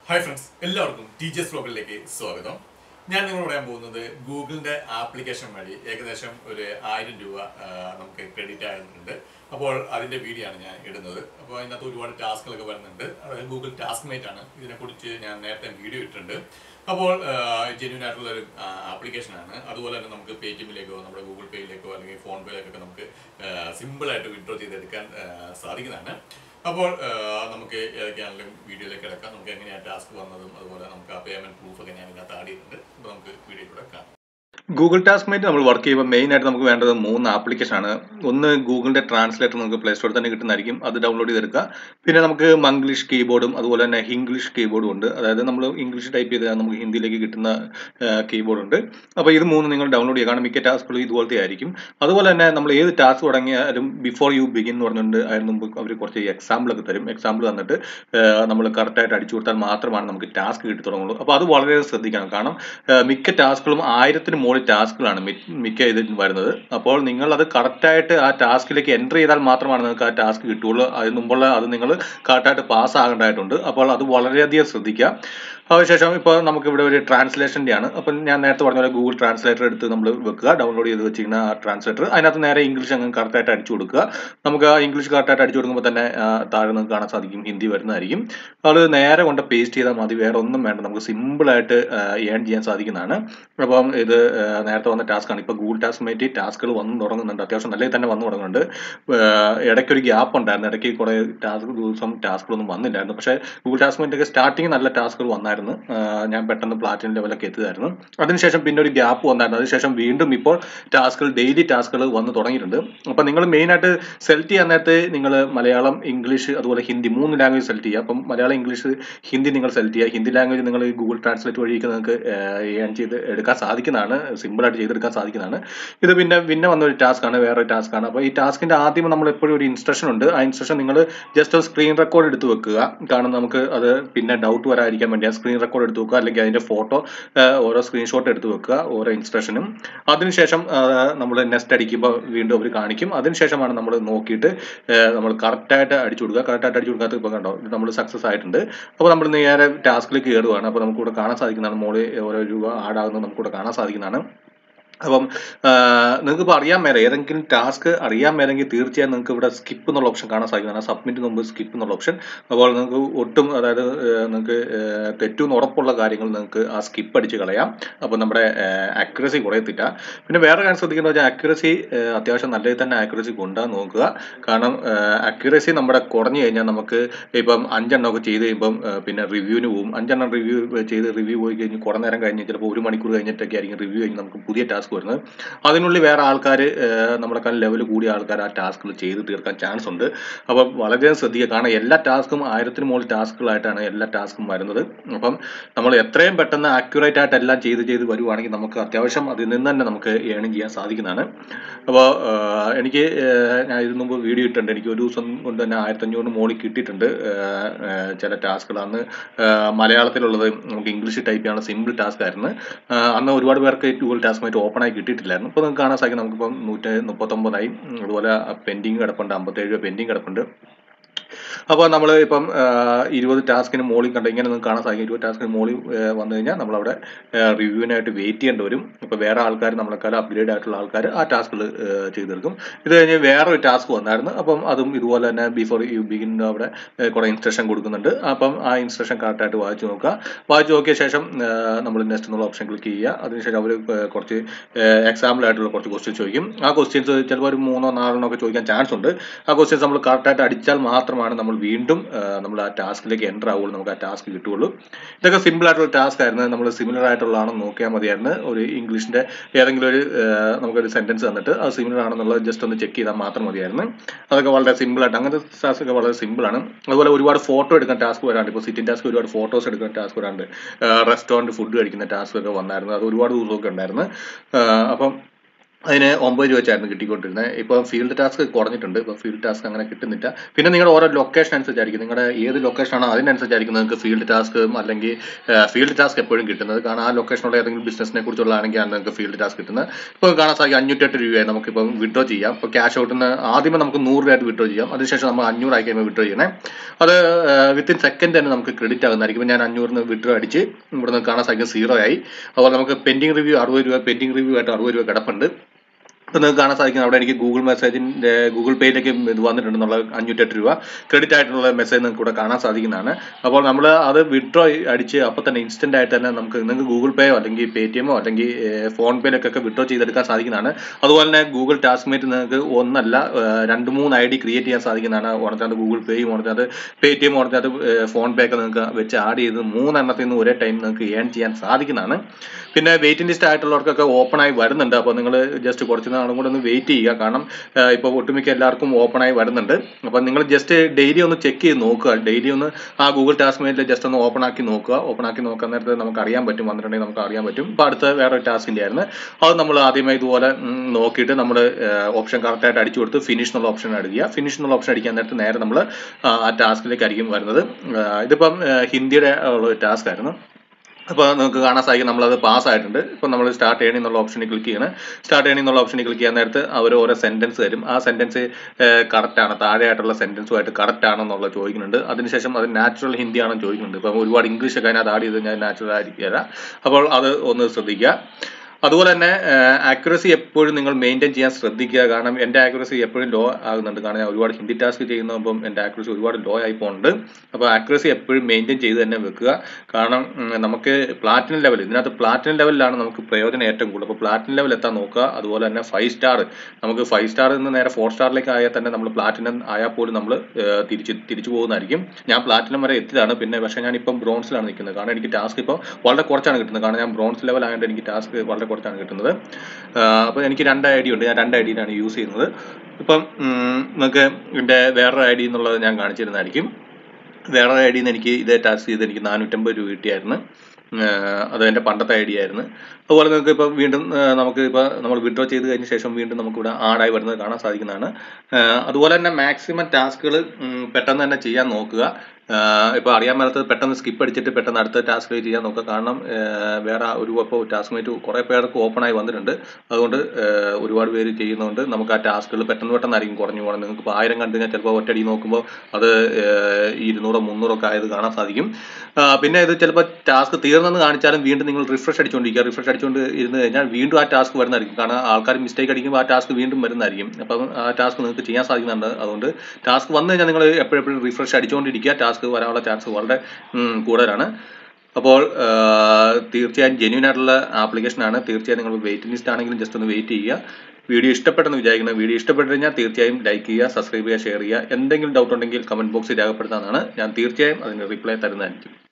hi friends എല്ലാവർക്കും teachers ബ്ലോഗിലേക്ക് സ്വാഗതം ഞാൻ നിങ്ങളോട് പറയാൻ പോകുന്നത് ഗൂഗിളിന്റെ ആപ്ലിക്കേഷൻ വഴി ഏകദേശം ഒരു ആയിരം രൂപ ആ, നമുക്ക് ക്രെഡിറ്റ് ആയിട്ടുണ്ട് അപ്പോൾ അതിന്റെ വീഡിയോ ആണ് ഞാൻ ഇടുന്നത് അപ്പോൾ അതിനകത്ത് ഒരുപാട് ടാസ്കുകളൊക്കെ വരുന്നുണ്ട് അതായത് ഗൂഗിൾ ടാസ്ക് മേറ്റ് ആണ് ഇതിനെക്കുറിച്ച് ഞാൻ നേരത്തെ വീഡിയോ ഇട്ടിട്ടുണ്ട് അപ്പോൾ ജെന്യൂൻ ആയിട്ടുള്ള ഒരു ആപ്ലിക്കേഷൻ ആണ് അതുപോലെ തന്നെ നമുക്ക് പേ ടി എമ്മിലേക്കോ നമ്മുടെ ഗൂഗിൾ പേയിലേക്കോ അല്ലെങ്കിൽ ഫോൺ പേയിലേക്കൊക്കെ നമുക്ക് സിമ്പിൾ ആയിട്ട് വിഡ്രോ ചെയ്തെടുക്കാൻ ആ, സാധിക്കുന്നതാണ് അപ്പോൾ ആ, നമുക്ക് ഏതൊക്കെയാണെങ്കിലും വീഡിയോയിലേക്ക് കിടക്കാം നമുക്ക് എങ്ങനെയാണ് ടാസ്ക് വന്നതും അതുപോലെ നമുക്ക് ആ പേയ്മെന്റ് പ്രൂഫ് ഒക്കെ ഞാൻ ഇതിനകത്ത് ആഡ് ചെയ്തിട്ടുണ്ട് അപ്പോൾ നമുക്ക് വീഡിയോയിലൂടെ കാണാം ഗൂഗിൾ ടാസ്ക് മേറ്റ് നമ്മൾ വർക്ക് ചെയ്യുമ്പോൾ മെയിൻ ആയിട്ട് നമുക്ക് വേണ്ടത് മൂന്ന് ആപ്ലിക്കേഷൻ ആണ് ഒന്ന് ഗൂഗിളിന്റെ ട്രാൻസ്ലേറ്റർ നമുക്ക് പ്ലേ സ്റ്റോറിൽ തന്നെ കിട്ടുന്നതായിരിക്കും അത് ഡൗൺലോഡ് ചെയ്തെടുക്കുക പിന്നെ നമുക്ക് മംഗ്ലീഷ് കീബോർഡും അതുപോലെ തന്നെ ഇംഗ്ലീഷ് കീബോർഡും ഉണ്ട് അതായത് നമ്മൾ ഇംഗ്ലീഷ് ടൈപ്പ് ചെയ്താൽ നമുക്ക് ഹിന്ദിയിലേക്ക് കിട്ടുന്ന കീബോർഡ് ഉണ്ട് അപ്പോൾ ഇത് മൂന്ന് നിങ്ങൾ ഡൗൺലോഡ് ചെയ്യുക കാരണം മിക്ക ടാസ്കുകളും ഇതുപോലത്തെ ആയിരിക്കും അതുപോലെ തന്നെ നമ്മൾ ഏത് ടാസ്ക് തുടങ്ങിയാലും ബിഫോർ യു ബിഗിൻ എന്ന് പറഞ്ഞുകൊണ്ട് അതിന് മുമ്പ് അവർ കുറച്ച് എക്സാമ്പിൾ ഒക്കെ തരും എക്സാമ്പിൾ തന്നിട്ട് നമ്മൾ കറക്റ്റായിട്ട് അടിച്ചു കൊടുത്താൽ മാത്രമാണ് നമുക്ക് ടാസ്ക് കിട്ടി തുടങ്ങുള്ളൂ അപ്പോൾ അത് വളരെ ശ്രദ്ധിക്കണം കാരണം ആ, മിക്ക ടാസ്കുകളും ആയിരത്തിന് മുകളിൽ ടാസ്കുകളാണ് മിക്ക ഇതിൽ വരുന്നത് അപ്പോൾ നിങ്ങൾ അത് കറക്റ്റായിട്ട് ആ ടാസ്കിലേക്ക് എൻ്റർ ചെയ്താൽ മാത്രമാണ് നിങ്ങൾക്ക് ആ ടാസ്ക് കിട്ടുള്ളൂ അതിന് മുമ്പുള്ള അത് നിങ്ങൾ കറക്റ്റായിട്ട് പാസ് ആകേണ്ടതായിട്ടുണ്ട് അപ്പോൾ അത് വളരെയധികം ശ്രദ്ധിക്കുക അതിനുശേഷം ഇപ്പോൾ നമുക്ക് ഇവിടെ ഒരു ട്രാൻസ്ലേഷൻ്റെ ആണ് അപ്പം ഞാൻ നേരത്തെ പറഞ്ഞ പോലെ ഗൂഗിൾ ട്രാൻസ്ലേറ്റർ എടുത്ത് നമ്മൾ വെക്കുക ഡൗൺലോഡ് ചെയ്ത് വെച്ചിരിക്കുന്ന ആ ട്രാൻസ്ലേറ്റർ അതിനകത്ത് നേരെ ഇംഗ്ലീഷ് അങ്ങ് കറക്റ്റായിട്ട് അടിച്ചു കൊടുക്കുക നമുക്ക് ആ ഇംഗ്ലീഷ് കറക്റ്റായിട്ട് അടിച്ചു കൊടുക്കുമ്പോൾ തന്നെ ആ, താഴെ നിങ്ങൾക്ക് കാണാൻ സാധിക്കും ഹിന്ദി വരുന്നതായിരിക്കും അത് നേരെ കൊണ്ട് പേസ്റ്റ് ചെയ്താൽ മതി വേറെ ഒന്നും വേണ്ട നമുക്ക് സിമ്പിളായിട്ട് ഏൺ ചെയ്യാൻ സാധിക്കുന്നതാണ് അപ്പം ഇത് ആ, നേരത്തെ വന്ന ടാസ്ക് ആണ് ഇപ്പോൾ ഗൂഗിൾ ടാസ്ക് മേറ്റി ടാസ്കുകൾ വന്നു തുടങ്ങുന്നുണ്ട് അത്യാവശ്യം നല്ല തന്നെ വന്നു തുടങ്ങുന്നുണ്ട് ആ, ഇടയ്ക്കൊരു ഗ്യാപ്പ് ഉണ്ടായിരുന്നു ഇടയ്ക്ക് കുറേ ടാസ്ക് ദിവസം ടാസ്കുകളൊന്നും വന്നില്ലായിരുന്നു പക്ഷേ ഗൂഗിൾ ടാസ്ക് മേറ്റൊക്കെ സ്റ്റാർട്ടിങ് നല്ല ടാസ്കുകൾ വന്നായിരുന്നു ആ, ഞാൻ പെട്ടെന്ന് പ്ലാറ്റിനം ലെവലൊക്കെ എത്തിയതായിരുന്നു അതിനുശേഷം പിന്നെ ഒരു ഗ്യാപ്പ് വന്നായിരുന്നു അതിനുശേഷം വീണ്ടും ഇപ്പോൾ ടാസ്കുകൾ ഡെയിലി ടാസ്കുകൾ വന്ന് തുടങ്ങിയിട്ടുണ്ട് അപ്പം നിങ്ങൾ മെയിനായിട്ട് സെലക്ട് ചെയ്യാൻ നേരത്ത് നിങ്ങൾ മലയാളം ഇംഗ്ലീഷ് അതുപോലെ ഹിന്ദി മൂന്ന് ലാംഗ്വേജ് സെലക്ട് ചെയ്യുക അപ്പം മലയാളം ഇംഗ്ലീഷ് ഹിന്ദി നിങ്ങൾ സെലക്ട് ചെയ്യുക ഹിന്ദി ലാംഗ്വേജ് നിങ്ങൾ ഗൂഗിൾ ട്രാൻസ്ലേറ്റ് വഴിയൊക്കെ നിങ്ങൾക്ക് ഏൺ ചെയ്ത് എടുക്കാൻ സാധിക്കുന്നതാണ് സിമ്പിളായിട്ട് ചെയ്തെടുക്കാൻ സാധിക്കുന്നതാണ് ഇത് പിന്നെ പിന്നെ വന്ന ഒരു ടാസ്ക് ആണ് വേറെ ടാസ്ക് ആണ് അപ്പോൾ ഈ ടാസ്കിന്റെ ആദ്യം നമ്മൾ എപ്പോഴും ഒരു ഇൻസ്ട്രക്ഷൻ ഉണ്ട് ആ ഇൻസ്ട്രക്ഷൻ നിങ്ങൾ ജസ്റ്റ് ഒരു സ്ക്രീൻ റെക്കോർഡ് എടുത്ത് വെക്കുക കാരണം നമുക്ക് അത് പിന്നെ ഡൗട്ട് വരാതിരിക്കാൻ വേണ്ടി ആ സ്ക്രീൻ റെക്കോർഡ് എടുത്ത് വെക്കുക അല്ലെങ്കിൽ അതിന്റെ ഫോട്ടോ ഓരോ സ്ക്രീൻഷോട്ട് എടുത്ത് വെക്കുക ഓരോ ഇൻസ്ട്രക്ഷനും അതിനുശേഷം നമ്മൾ നെക്സ്റ്റ് അടിക്കുമ്പോൾ വീണ്ടും അവർ കാണിക്കും അതിനുശേഷമാണ് നമ്മൾ നോക്കിയിട്ട് നമ്മൾ കറക്റ്റായിട്ട് അടിച്ചു കൊടുക്കുക കറക്റ്റായിട്ട് അടിച്ചു കൊടുക്കാത്ത ഇപ്പോൾ കണ്ടോ ഇത് നമ്മൾ സക്സസ് ആയിട്ടുണ്ട് അപ്പോൾ നമ്മൾ നേരെ ടാസ്കിലേക്ക് കയറുകയാണ് അപ്പോൾ നമുക്കിവിടെ കാണാൻ സാധിക്കുന്നതാണ് മോളിൽ ഓരോ രൂപ ആഡാകുന്നത് നമുക്കിവിടെ കാണാൻ സാധിക്കുന്നതാണ് അപ്പം നിങ്ങൾക്ക് ഇപ്പോൾ അറിയാൻ മേലെ ഏതെങ്കിലും ടാസ്ക് അറിയാൻ മേലെങ്കിൽ തീർച്ചയായും നിങ്ങൾക്ക് ഇവിടെ സ്കിപ്പ് എന്നുള്ള ഓപ്ഷൻ കാണാൻ സാധിക്കുന്നതാണ് സബ്മിറ്റ് മുമ്പ് സ്കിപ്പ് എന്നുള്ള ഓപ്ഷൻ അപ്പോൾ നിങ്ങൾക്ക് ഒട്ടും അതായത് നിങ്ങൾക്ക് തെറ്റുമെന്ന് ഉറപ്പുള്ള കാര്യങ്ങൾ നിങ്ങൾക്ക് ആ സ്കിപ്പ് അടിച്ച് കളയാം അപ്പോൾ നമ്മുടെ അക്യുറസി കുറയത്തില്ല പിന്നെ വേറെ കാര്യം ശ്രദ്ധിക്കുന്നത് വെച്ചാൽ അക്യുറസി അത്യാവശ്യം നല്ല രീതിയിൽ തന്നെ അക്യുറസി കൊണ്ടുപോകാൻ നോക്കുക കാരണം അക്യുറസി നമ്മുടെ കുറഞ്ഞു കഴിഞ്ഞാൽ നമുക്ക് ഇപ്പം അഞ്ചെണ്ണമൊക്കെ ചെയ്ത് കഴിയുമ്പം ആ, പിന്നെ റിവ്യൂവിന് പോകും അഞ്ചെണ്ണം റിവ്യൂ ചെയ്ത് റിവ്യൂ പോയി കഴിഞ്ഞ് കുറേ നേരം കഴിഞ്ഞ് ചിലപ്പോൾ ഒരു മണിക്കൂർ കഴിഞ്ഞിട്ടൊക്കെ ആയിരിക്കും റിവ്യൂ കഴിഞ്ഞ് നമുക്ക് പുതിയ ടാസ്ക് വരുന്നത് അതിനുള്ളിൽ വേറെ ആൾക്കാർ നമ്മളെക്കാൾ ലെവൽ കൂടിയ ആൾക്കാർ ആ ടാസ്കുകൾ ചെയ്ത് തീർക്കാൻ ചാൻസ് ഉണ്ട് അപ്പം വളരെയധികം ശ്രദ്ധിക്കുക കാരണം എല്ലാ ടാസ്കും ആയിരത്തിന് മുകളിൽ ടാസ്കുകളായിട്ടാണ് എല്ലാ ടാസ്കും വരുന്നത് അപ്പം നമ്മൾ എത്രയും പെട്ടെന്ന് ആക്യുറേറ്റ് ആയിട്ട് എല്ലാം ചെയ്ത് ചെയ്ത് വരുവാണെങ്കിൽ നമുക്ക് അത്യാവശ്യം അതിൽ നിന്ന് തന്നെ നമുക്ക് ഏണിങ് ചെയ്യാൻ സാധിക്കുന്നതാണ് അപ്പോൾ എനിക്ക് ഏഹ്, ഞാൻ ഇതിനു മുമ്പ് വീഡിയോ ഇട്ടിട്ടുണ്ട് എനിക്ക് ഒരു ദിവസം കൊണ്ട് തന്നെ ആയിരത്തഞ്ഞൂറിന് മുകളിൽ കിട്ടിയിട്ടുണ്ട് ഏഹ്, ഏഹ്, ചില ടാസ്കുകൾ അന്ന് ഏഹ്, മലയാളത്തിലുള്ളത് നമുക്ക് ഇംഗ്ലീഷ് ടൈപ്പ് ചെയ്യാനുള്ള സിമ്പിൾ ടാസ്ക് ആയിരുന്നു ആഹ് അന്ന് ഒരുപാട് പേർക്ക് ഗൂഗിൾ ടാസ്ക് ആയിട്ട് ഓപ്പൺ ആയി കിട്ടിയിട്ടില്ലായിരുന്നു ഇപ്പോൾ നിങ്ങൾക്ക് കാണാൻ സാധിക്കും നമുക്കിപ്പം നൂറ്റി മുപ്പത്തൊമ്പതായി ഉം, അതുപോലെ പെൻഡിങ് കിടപ്പുണ്ട് അമ്പത്തേഴ് രൂപ പെൻഡിങ് കിടപ്പുണ്ട് അപ്പോൾ നമ്മൾ ഇപ്പം ആഹ്, ഇരുപത് ടാസ്കിന് മുകളിൽ കണ്ട ഇങ്ങനെ നിങ്ങൾക്ക് കാണാൻ സാധിക്കും ഇരുപത് ടാസ്കിന് മുകളിൽ ആഹ്, വന്നു കഴിഞ്ഞാൽ നമ്മളവിടെ റിവ്യൂവിനായിട്ട് വെയിറ്റ് ചെയ്യേണ്ടി വരും ഇപ്പോൾ വേറെ ആൾക്കാർ നമ്മളെക്കാളും അപ്ഗ്രേഡ് ആയിട്ടുള്ള ആൾക്കാർ ആ ടാസ്കുകൾ ചെയ്തെടുക്കും ഇത് കഴിഞ്ഞ് വേറൊരു ടാസ്ക് വന്നായിരുന്നു അപ്പം അതും ഇതുപോലെ തന്നെ ബിഫോർ യു ബിഗിൻ അവിടെ ആഹ്, കുറേ ഇൻസ്ട്രക്ഷൻ കൊടുക്കുന്നുണ്ട് അപ്പം ആ ഇൻസ്ട്രക്ഷൻ കറക്റ്റായിട്ട് വായിച്ചു നോക്കുക വായിച്ചു നോക്കിയ ശേഷം നമ്മൾ നെക്സ്റ്റ് എന്നുള്ള ഓപ്ഷൻ ക്ലിക്ക് ചെയ്യുക അതിനുശേഷം അവർ കുറച്ച് എക്സാമ്പിൾ ആയിട്ടുള്ള കുറച്ച് ക്വസ്റ്റ്യൻസ് ചോദിക്കും ആ ക്വസ്റ്റ്യൻസ് ചിലപ്പോൾ ഒരു മൂന്നോ നാലെണ്ണോ ഒക്കെ ചോദിക്കാൻ ചാൻസ് ഉണ്ട് ആ ക്വസ്റ്റ്യൻസ് നമ്മൾ കറക്റ്റായിട്ട് അടിച്ചാൽ മാത്രമാണ് നമ്മൾ വീണ്ടും നമ്മൾ ആ ടാസ്കിലേക്ക് എൻ്റർ ആവുള്ളൂ നമുക്ക് ആ ടാസ്ക് കിട്ടുള്ളൂ ഇതൊക്കെ സിമ്പിൾ ആയിട്ടുള്ള ടാസ്ക് ആയിരുന്നു നമ്മൾ സിമിലർ ആയിട്ടുള്ളതാണെന്ന് നോക്കിയാൽ മതിയായിരുന്നു ഒരു ഇംഗ്ലീഷിൻ്റെ ഏതെങ്കിലും ഒരു ആ, നമുക്കൊരു സെൻറ്റൻസ് തന്നിട്ട് അത് സിമിലർ ആണെന്നുള്ളത് ജസ്റ്റ് ഒന്ന് ചെക്ക് ചെയ്താൽ മാത്രം മതിയായിരുന്നു അതൊക്കെ വളരെ സിമ്പിൾ ആയിട്ട് അങ്ങനത്തെ ടാസ്ക് ഒക്കെ വളരെ സിമ്പിൾ ആണ് അതുപോലെ ഒരുപാട് ഫോട്ടോ എടുക്കാൻ ടാസ്ക് വരാണ്ട് ഇപ്പോൾ സിറ്റിംഗ് ടാസ്ക് ഒരുപാട് ഫോട്ടോസ് എടുക്കുന്ന ടാസ്ക് വരാണ്ട് റെസ്റ്റോറൻറ്റ് ഫുഡ് കഴിക്കുന്ന ടാസ്ക് ഒക്കെ വന്നായിരുന്നു അത് ഒരുപാട് ദിവസമൊക്കെ ഉണ്ടായിരുന്നു ആ, അപ്പം അതിന് ഒമ്പത് രൂപ വെച്ചായിരുന്നു കിട്ടിക്കൊണ്ടിരുന്നത് ഇപ്പോൾ ഫീൽഡ് ടാസ്ക് കുറഞ്ഞിട്ടുണ്ട് ഇപ്പോൾ ഫീൽഡ് ടാസ്ക് അങ്ങനെ കിട്ടുന്നില്ല പിന്നെ നിങ്ങളുടെ ഓരോ ലൊക്കേഷൻ അനുസരിച്ചായിരിക്കും നിങ്ങളുടെ ഏത് ലൊക്കേഷനാണോ അതിനനുസരിച്ചായിരിക്കും നിങ്ങൾക്ക് ഫീൽഡ് ടാസ്ക് അല്ലെങ്കിൽ ഫീൽഡ് ടാസ്ക് എപ്പോഴും കിട്ടുന്നത് കാരണം ആ ലൊക്കേഷനുള്ള ഏതെങ്കിലും ബിസിനസിനെ കുറിച്ചുള്ളതാണെങ്കിലാണ് നിങ്ങൾക്ക് ഫീൽഡ് ടാസ്ക് കിട്ടുന്നത് ഇപ്പോൾ കാണാൻ സാധിക്കും അഞ്ഞൂറ്റെട്ട് രൂപയായി നമുക്കിപ്പം വിഡ്രോ ചെയ്യാം ഇപ്പോൾ ക്യാഷ് ഔട്ടിന് ആദ്യമേ നമുക്ക് നൂറ് രൂപയായിട്ട് വിഡ്രോ ചെയ്യാം അതിനുശേഷം നമ്മൾ അഞ്ഞൂറ് ആയി കഴിയുമ്പോൾ വിഡ്രോ ചെയ്യണേ അത് വിത്തിൻ സെക്കൻഡ് തന്നെ നമുക്ക് ക്രെഡിറ്റ് ആകുന്നതായിരിക്കും ഇപ്പോൾ ഞാൻ അഞ്ഞൂറിന് വിഡ്രോ അടിച്ച് ഇവിടെ നിന്ന് കാണാൻ സാധിക്കും സീറോ ആയി അതുപോലെ നമുക്ക് പെൻഡിങ് റിവ്യൂ അറുപത് രൂപ പെൻഡിങ് റിവ്യൂ ആയിട്ട് അറുപത് രൂപ കിടപ്പുണ്ട് ഇപ്പം നിങ്ങൾക്ക് കാണാൻ സാധിക്കും അവിടെ എനിക്ക് ഗൂഗിൾ മെസ്സേജിൻ്റെ ഗൂഗിൾ പേയിലേക്ക് ഇത് വന്നിട്ടുണ്ടെന്നുള്ള അഞ്ഞൂറ്റെട്ട് രൂപ ക്രെഡിറ്റ് ആയിട്ടുള്ള മെസ്സേജ് നിങ്ങൾക്ക് ഇവിടെ കാണാൻ സാധിക്കുന്നതാണ് അപ്പോൾ നമ്മൾ അത് വിഡ്രോ അടിച്ച് അപ്പോൾ തന്നെ ഇൻസ്റ്റൻ്റ് ആയിട്ട് തന്നെ നമുക്ക് നിങ്ങൾക്ക് ഗൂഗിൾ പേയോ അല്ലെങ്കിൽ പേ ടി എമ്മോ അല്ലെങ്കിൽ ഫോൺ പേയിലൊക്കെ വിഡ്രോ ചെയ്തെടുക്കാൻ സാധിക്കുന്നതാണ് അതുപോലെ തന്നെ ഗൂഗിൾ ടാസ്ക് മേറ്റ് നിങ്ങൾക്ക് ഒന്നല്ല ഏഹ്, രണ്ട് മൂന്ന് ഐ ഡി ക്രിയേറ്റ് ചെയ്യാൻ സാധിക്കുന്നതാണ് ഓണത്തിനകത്ത് ഗൂഗിൾ പേയും ഓണത്തിനകത്ത് പേ ടി എം ഓണത്തിനകത്ത് ഫോൺ പേ ഒക്കെ നിങ്ങൾക്ക് വെച്ച് ആഡ് ചെയ്ത് മൂന്നെണ്ണത്തിൽ നിന്ന് ഒരേ ടൈം നിങ്ങൾക്ക് ഏൺ ചെയ്യാൻ സാധിക്കുന്നതാണ് പിന്നെ വെയിറ്റിംഗ് ലിസ്റ്റ് ആയിട്ടുള്ളവർക്കൊക്കെ ഓപ്പൺ ആയി വരുന്നുണ്ട് അപ്പോൾ നിങ്ങൾ ജസ്റ്റ് കുറച്ച് നാളും കൂടെ ഒന്ന് വെയിറ്റ് ചെയ്യുക കാരണം ഇപ്പോൾ ഒട്ടുമിക്ക എല്ലാവർക്കും ഓപ്പൺ ആയി വരുന്നുണ്ട് അപ്പോൾ നിങ്ങൾ ജസ്റ്റ് ഡെയിലി ഒന്ന് ചെക്ക് ചെയ്ത് നോക്കുക ഡെയിലി ഒന്ന് ആ ഗൂഗിൾ ടാസ്ക് മേറ്റിൽ ജസ്റ്റ് ഒന്ന് ഓപ്പൺ ആക്കി നോക്കുക ഓപ്പൺ ആക്കി നോക്കാൻ നേരത്തെ നമുക്ക് അറിയാൻ പറ്റും വന്നിട്ടുണ്ടെങ്കിൽ നമുക്ക് അറിയാൻ പറ്റും ഇപ്പോൾ അടുത്ത വേറെ ഒരു ടാസ്കിൻ്റെ ആയിരുന്നു അത് നമ്മൾ ആദ്യമായി ഇതുപോലെ ഉം, നോക്കിയിട്ട് നമ്മൾ ഓപ്ഷൻ കറക്റ്റായിട്ട് അടിച്ചു കൊടുത്ത് ഫിനിഷ് എന്നുള്ള ഓപ്ഷൻ അടിക്കുക ഫിനിഷ് എന്നുള്ള ഓപ്ഷൻ അടിക്കാൻ നേരത്തെ നേരെ നമ്മൾ ആ ടാസ്കിലേക്കായിരിക്കും വരുന്നത് ആ, ഇതിപ്പം ആ, ഹിന്ദിയുടെ ഉള്ള ഒരു ടാസ്ക് ആയിരുന്നു അപ്പോൾ നമുക്ക് കാണാൻ സാധിക്കും നമ്മളത് പാസ് ആയിട്ടുണ്ട് ഇപ്പോൾ നമ്മൾ സ്റ്റാർട്ട് ചെയ്യണം എന്നുള്ള ഓപ്ഷനിൽ ക്ലിക്ക് ചെയ്യണം സ്റ്റാർട്ട് ചെയ്യണം എന്നുള്ള ഓപ്ഷനിൽ ക്ലിക്ക് ചെയ്യാൻ നേരത്ത് അവർ ഓരോ സെൻറ്റൻസ് തരും ആ സെൻറ്റൻസ് കറക്റ്റ് ആണ് താഴെയായിട്ടുള്ള സെൻറ്റൻസുമായിട്ട് കറക്റ്റ് ആണെന്നുള്ള ചോദിക്കുന്നുണ്ട് അതിനുശേഷം അത് നാച്ചുറൽ ഹിന്ദി ആണെന്ന് ചോദിക്കുന്നുണ്ട് ഇപ്പം ഒരുപാട് ഇംഗ്ലീഷ് ഒക്കെ അതിനകത്ത് ആഡ് ചെയ്ത് ഞാൻ നാച്ചുറൽ ആയിരിക്കില്ല അപ്പോൾ അത് ഒന്ന് ശ്രദ്ധിക്കുക അതുപോലെ തന്നെ ആക്യുറസി എപ്പോഴും നിങ്ങൾ മെയിൻറ്റെയിൻ ചെയ്യാൻ ശ്രദ്ധിക്കുക കാരണം എൻ്റെ ആക്യുറസി എപ്പോഴും ലോ ആകുന്നുണ്ട് കാരണം ഞാൻ ഒരുപാട് ഹിന്ദി ടാസ്ക് ചെയ്യുന്നപ്പം എൻ്റെ ആക്യുറസി ഒരുപാട് ലോ ആയി പോകുന്നുണ്ട് അപ്പോൾ ആക്യുറസി എപ്പോഴും മെയിൻറ്റെയിൻ ചെയ്ത് തന്നെ വെക്കുക കാരണം ഉം, നമുക്ക് പ്ലാറ്റിനം ലെവൽ ഇതിനകത്ത് പ്ലാറ്റിനം ലെവലിലാണ് നമുക്ക് പ്രയോജനം ഏറ്റവും കൂടുതൽ അപ്പോൾ പ്ലാറ്റിനം ലെവൽ എത്താൻ നോക്കുക അതുപോലെ തന്നെ ഫൈവ് സ്റ്റാർ നമുക്ക് ഫൈവ് സ്റ്റാറിൽ നിന്ന് നേരെ ഫോർ സ്റ്റാറിലേക്ക് ആയാൽ തന്നെ നമ്മൾ പ്ലാറ്റിനം ആയാൽ പോലും നമ്മൾ തിരിച്ച് തിരിച്ചു പോകുന്നതായിരിക്കും ഞാൻ പ്ലാറ്റിനം വരെ എത്തിയതാണ് പിന്നെ പക്ഷേ ഞാൻ ഇപ്പം ബ്രോൺസിലാണ് നിൽക്കുന്നത് കാരണം എനിക്ക് ടാസ്ക് ഇപ്പോൾ വളരെ കുറച്ചാണ് കിട്ടുന്നത് കാരണം ഞാൻ ബ്രോൺസ് ലെവൽ ആയതുകൊണ്ട് എനിക്ക് ടാസ്ക് വളരെ കുറച്ചാണ് കിട്ടുന്നത് അപ്പോൾ എനിക്ക് രണ്ട് ഐ ഡി ഉണ്ട് ഞാൻ രണ്ട് ഐ ഡിയിലാണ് യൂസ് ചെയ്യുന്നത് ഇപ്പം ഉം, നിങ്ങൾക്ക് എൻ്റെ വേറൊരു ഐ ഡി എന്നുള്ളത് ഞാൻ കാണിച്ചിരുന്നതായിരിക്കും വേറെ ഐ ഡിയിൽ നിന്ന് എനിക്ക് ഇതേ ടാസ്ക് ചെയ്ത് എനിക്ക് നാനൂറ്റമ്പത് രൂപ കിട്ടിയായിരുന്നു ആഹ് അത് എൻ്റെ പണ്ടത്തെ ഐ ഡി ആയിരുന്നു അതുപോലെ നിങ്ങൾക്ക് ഇപ്പോൾ വീണ്ടും ആഹ് നമുക്ക് ഇപ്പോൾ നമ്മൾ വിഡ്രോ ചെയ്ത് കഴിഞ്ഞ ശേഷം വീണ്ടും നമുക്കിവിടെ ആഡായി വരുന്നത് കാണാൻ സാധിക്കുന്നതാണ് ആഹ് അതുപോലെ തന്നെ മാക്സിമം ടാസ്കുകൾ പെട്ടെന്ന് തന്നെ ചെയ്യാൻ നോക്കുക ഇപ്പോൾ അറിയാൻ മേലത്തത് പെട്ടെന്ന് സ്കിപ്പ് അടിച്ചിട്ട് പെട്ടെന്ന് അടുത്ത ടാസ്ക് ചെയ്യാൻ നോക്കുക കാരണം ആഹ് വേറെ ഒരു ഇപ്പോൾ ടാസ്ക് മേറ്റ് കുറേ പേർക്ക് ഓപ്പൺ ആയി വന്നിട്ടുണ്ട് അതുകൊണ്ട് ആഹ് ഒരുപാട് പേര് ചെയ്യുന്നതുകൊണ്ട് നമുക്ക് ആ ടാസ്കുകൾ പെട്ടെന്ന് പെട്ടെന്നായിരിക്കും കുറഞ്ഞു പോകണം നിങ്ങൾക്ക് ഇപ്പോൾ ആയിരം കണ്ടു കഴിഞ്ഞാൽ ചിലപ്പോൾ ഒറ്റയടി നോക്കുമ്പോൾ അത് ആഹ് ഇരുന്നൂറോ മുന്നൂറോ ഒക്കെ ആയത് കാണാൻ സാധിക്കും ആഹ് പിന്നെ ഇത് ചിലപ്പോൾ ടാസ്ക് തീർന്നെന്ന് കാണിച്ചാലും വീണ്ടും നിങ്ങൾ റിഫ്രഷ് അടിച്ചുകൊണ്ടിരിക്കുക റിഫ്രഷ് അടിച്ചുകൊണ്ട് ഇരുന്ന് കഴിഞ്ഞാൽ വീണ്ടും ആ ടാസ്ക് വരുന്നതായിരിക്കും കാരണം ആൾക്കാർ മിസ്റ്റേക്ക് അടിക്കുമ്പോൾ ആ ടാസ്ക് വീണ്ടും വരുന്നതായിരിക്കും അപ്പം ആ ടാസ്ക് നിങ്ങൾക്ക് ചെയ്യാൻ സാധിക്കുന്നുണ്ട് അതുകൊണ്ട് ടാസ്ക് വന്നു കഴിഞ്ഞാൽ നിങ്ങൾ എപ്പോഴെപ്പോഴും റിഫ്രഷ് അടിച്ചുകൊണ്ടിരിക്കുക ടാസ്ക് വരാനുള്ള ചാൻസ് വളരെ ഉം, കൂടുതലാണ് അപ്പോൾ ആ, തീർച്ചയായും ജെന്യൂൻ ആയിട്ടുള്ള ആപ്ലിക്കേഷനാണ് തീർച്ചയായും നിങ്ങൾ വെയിറ്റിംഗ് ലിസ്റ്റ് ആണെങ്കിലും ജസ്റ്റ് ഒന്ന് വെയിറ്റ് ചെയ്യുക വീഡിയോ ഇഷ്ടപ്പെട്ടെന്ന് വിചാരിക്കുന്നു വീഡിയോ ഇഷ്ടപ്പെട്ടു കഴിഞ്ഞാൽ തീർച്ചയായും ലൈക്ക് ചെയ്യുക സബ്സ്ക്രൈബ് ചെയ്യുക ഷെയർ ചെയ്യുക എന്തെങ്കിലും ഡൗട്ട് ഉണ്ടെങ്കിൽ കമൻറ്റ് ബോക്സിൽ രേഖപ്പെടുത്താവുന്നതാണ് ഞാൻ തീർച്ചയായും അതിന് റിപ്ലൈ തരുന്നതായിരിക്കും